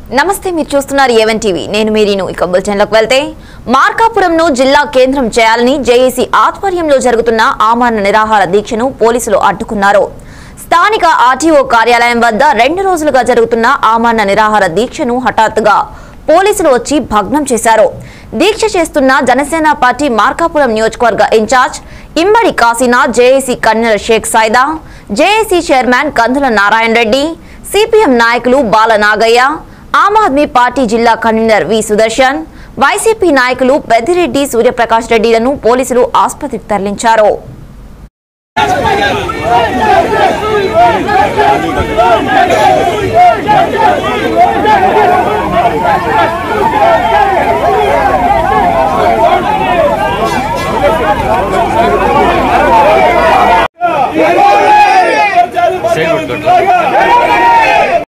నమస్తే మీరు చూస్తున్నారు ఏవన్ టీవీ నేను మీరీను ఇక బులెటిన్లోకి వెళ్తే మార్కాపురంను జిల్లా కేంద్రం చేయాలని జేఏసీ ఆధ్వర్యంలో జరుగుతున్న ఆమరణ నిరాహార దీక్షను పోలీసులు అడ్డుకున్నారు స్థానిక ఆర్టీఓ కార్యాలయం వద్ద రెండు రోజులుగా జరుగుతున్న ఆమరణ నిరాహార దీక్షను హఠాత్తుగా పోలీసులు వచ్చి భగ్నం చేశారు దీక్ష చేస్తున్న జనసేన పార్టీ మార్కాపురం నియోజకవర్గ incharge Immadi Kashinath JAC convener Sheikh Saida JAC chairman Kandula Narayana Reddy CPM నాయకులు బాల నాగయ్య ఆమ్ ఆద్మీ పార్టీ జిల్లా కన్వీనర్ వి సుదర్శన్ వైసీపీ నాయకులు పెద్దిరెడ్డి సూర్యప్రకాష్ రెడ్డిలను పోలీసులు ఆసుపత్రికి తరలించారు ¡Vamos!